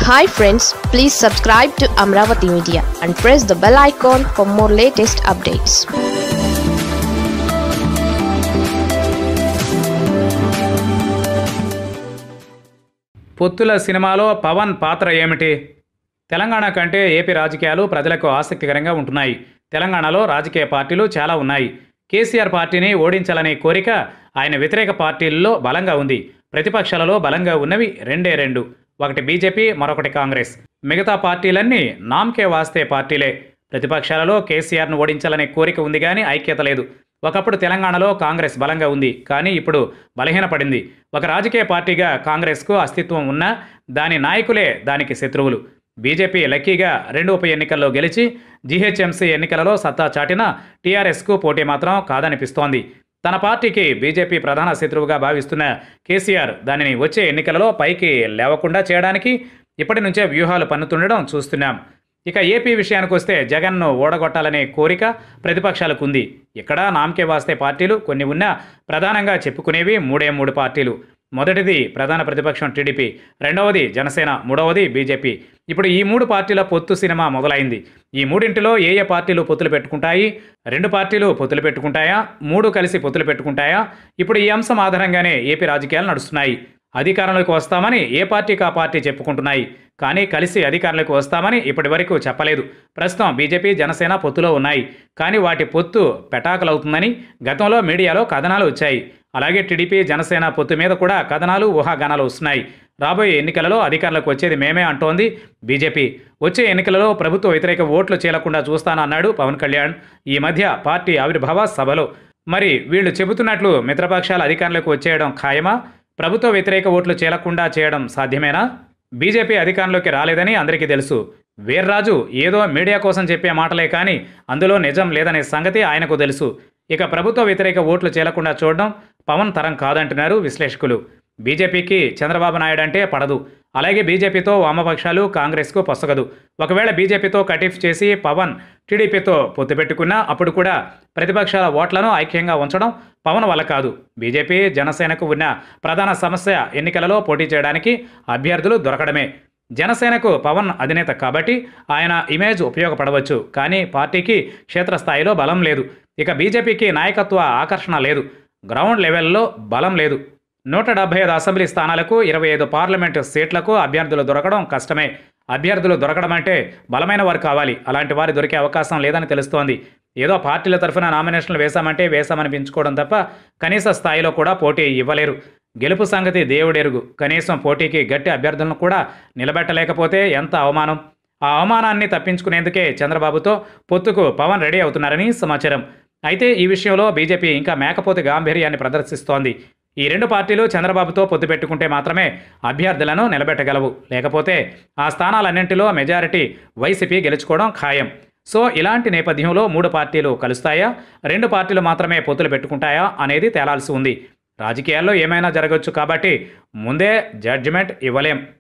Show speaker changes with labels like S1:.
S1: hi friends please subscribe to Amaravati media and press the bell icon for more latest updates
S2: పొత్తుల సినిమాలో పవన్ పాత్ర ఏమిటి తెలంగాణ కంటే ఏపీ రాజకీయాలు ప్రజలకు ఆసక్తికరంగా ఉంటున్నాయి తెలంగాణలో రాజకీయ పార్టీలు చాలా ఉన్నాయి కేసీఆర్ పార్టీని ఓడించాలనే కోరిక ఆయన వ్యతిరేక పార్టీల్లో బలంగా ఉంది ప్రతిపక్షాలలో బలంగా ఉన్నవి రెండే రెండు ఒకటి బీజేపీ మరొకటి కాంగ్రెస్ మిగతా పార్టీలన్నీ నామ్కే వాస్తే పార్టీలే ప్రతిపక్షాలలో కేసీఆర్ను ఓడించాలనే కోరిక ఉంది కానీ ఐక్యత లేదు ఒకప్పుడు తెలంగాణలో కాంగ్రెస్ బలంగా ఉంది కానీ ఇప్పుడు బలహీనపడింది ఒక రాజకీయ పార్టీగా కాంగ్రెస్కు అస్తిత్వం ఉన్నా దాని నాయకులే దానికి శత్రువులు బీజేపీ లక్కీగా రెండు ఉప ఎన్నికల్లో గెలిచి జీహెచ్ఎంసీ ఎన్నికలలో సత్తా చాటిన టీఆర్ఎస్కు పోటీ మాత్రం కాదనిపిస్తోంది తన పార్టీకి బీజేపీ ప్రధాన శత్రువుగా భావిస్తున్న కేసీఆర్ దానిని వచ్చే ఎన్నికలలో పైకి లేవకుండా చేయడానికి ఇప్పటి నుంచే వ్యూహాలు పన్నుతుండడం చూస్తున్నాం ఇక ఏపీ విషయానికి వస్తే జగన్ను ఓడగొట్టాలనే కోరిక ప్రతిపక్షాలకు ఉంది ఇక్కడ నామకే వాస్తే పార్టీలు కొన్ని ఉన్నా ప్రధానంగా చెప్పుకునేవి మూడే మూడు పార్టీలు మొదటిది ప్రధాన ప్రతిపక్షం టీడీపీ రెండవది జనసేన మూడవది బీజేపీ ఇప్పుడు ఈ మూడు పార్టీల పొత్తు సినిమా మొదలైంది ఈ మూడింటిలో ఏ ఏ పార్టీలు పొత్తులు పెట్టుకుంటాయి రెండు పార్టీలు పొత్తులు పెట్టుకుంటాయా మూడు కలిసి పొత్తులు పెట్టుకుంటాయా ఇప్పుడు ఈ అంశం ఆధారంగానే ఏపీ రాజకీయాలు నడుస్తున్నాయి అధికారంలోకి వస్తామని ఏ పార్టీకి ఆ పార్టీ చెప్పుకుంటున్నాయి కానీ కలిసి అధికారంలోకి వస్తామని ఇప్పటి వరకు చెప్పలేదు ప్రస్తుతం బీజేపీ జనసేన పొత్తులో ఉన్నాయి కానీ వాటి పొత్తు పెటాకులవుతుందని గతంలో మీడియాలో కథనాలు వచ్చాయి అలాగే టీడీపీ జనసేన పొత్తు మీద కూడా కథనాలు ఊహాగానాలు వస్తున్నాయి రాబోయే ఎన్నికలలో అధికారంలోకి వచ్చేది మేమే అంటోంది బీజేపీ వచ్చే ఎన్నికలలో ప్రభుత్వ వ్యతిరేక ఓట్లు చీలకుండా చూస్తానన్నాడు పవన్ కళ్యాణ్ ఈ మధ్య పార్టీ ఆవిర్భావ సభలో మరి వీళ్ళు చెబుతున్నట్లు మిత్రపక్షాలు అధికారంలోకి వచ్చేయడం ఖాయమా ప్రభుత్వ వ్యతిరేక ఓట్లు చీలకుండా చేయడం సాధ్యమేనా బీజేపీ అధికారంలోకి రాలేదని అందరికీ తెలుసు వీర్రాజు ఏదో మీడియా కోసం చెప్పే మాటలే కానీ అందులో నిజం లేదనే సంగతి ఆయనకు తెలుసు ఇక ప్రభుత్వ వ్యతిరేక ఓట్లు చేలకుండా చూడడం పవన్ తరం కాదంటున్నారు విశ్లేషకులు బీజేపీకి చంద్రబాబు నాయుడు అంటే పడదు అలాగే బీజేపీతో వామపక్షాలు కాంగ్రెస్కు పొసగదు ఒకవేళ బీజేపీతో కటిఫ్ చేసి పవన్ టీడీపీతో పొత్తు పెట్టుకున్నా అప్పుడు కూడా ప్రతిపక్షాల ఓట్లను ఐక్యంగా ఉంచడం పవన్ వల్ల కాదు బీజేపీ జనసేనకు ఉన్న ప్రధాన సమస్య ఎన్నికలలో పోటీ చేయడానికి అభ్యర్థులు దొరకడమే జనసేనకు పవన్ అధినేత కాబట్టి ఆయన ఇమేజ్ ఉపయోగపడవచ్చు కానీ పార్టీకి క్షేత్రస్థాయిలో బలం లేదు ఇక బీజేపీకి నాయకత్వ ఆకర్షణ లేదు గ్రౌండ్ లెవెల్లో బలం లేదు నూట డెబ్బై ఐదు అసెంబ్లీ స్థానాలకు ఇరవై ఐదు పార్లమెంటు సీట్లకు అభ్యర్థులు దొరకడం కష్టమే అభ్యర్థులు దొరకడం అంటే బలమైన వారు కావాలి అలాంటి వారు దొరికే అవకాశం లేదని తెలుస్తోంది ఏదో పార్టీల తరఫున నామినేషన్లు వేశామంటే వేశామనిపించుకోవడం తప్ప కనీస స్థాయిలో కూడా పోటీ ఇవ్వలేరు గెలుపు సంగతి దేవుడెరుగు కనీసం పోటీకి గట్టి అభ్యర్థులను కూడా నిలబెట్టలేకపోతే ఎంత అవమానం ఆ అవమానాన్ని తప్పించుకునేందుకే చంద్రబాబుతో పొత్తుకు పవన్ రెడీ అవుతున్నారని సమాచారం అయితే ఈ విషయంలో బీజేపీ ఇంకా మేకపోతే గాంభీర్యాన్ని ప్రదర్శిస్తోంది ఈ రెండు పార్టీలు చంద్రబాబుతో పొత్తు పెట్టుకుంటే మాత్రమే అభ్యర్థులను నిలబెట్టగలవు లేకపోతే ఆ స్థానాలన్నింటిలో మెజారిటీ వైసీపీ గెలుచుకోవడం ఖాయం సో ఇలాంటి నేపథ్యంలో మూడు పార్టీలు కలుస్తాయా రెండు పార్టీలు మాత్రమే పొత్తులు పెట్టుకుంటాయా అనేది తేలాల్సి ఉంది రాజకీయాల్లో ఏమైనా జరగవచ్చు కాబట్టి ముందే జడ్జిమెంట్ ఇవ్వలేం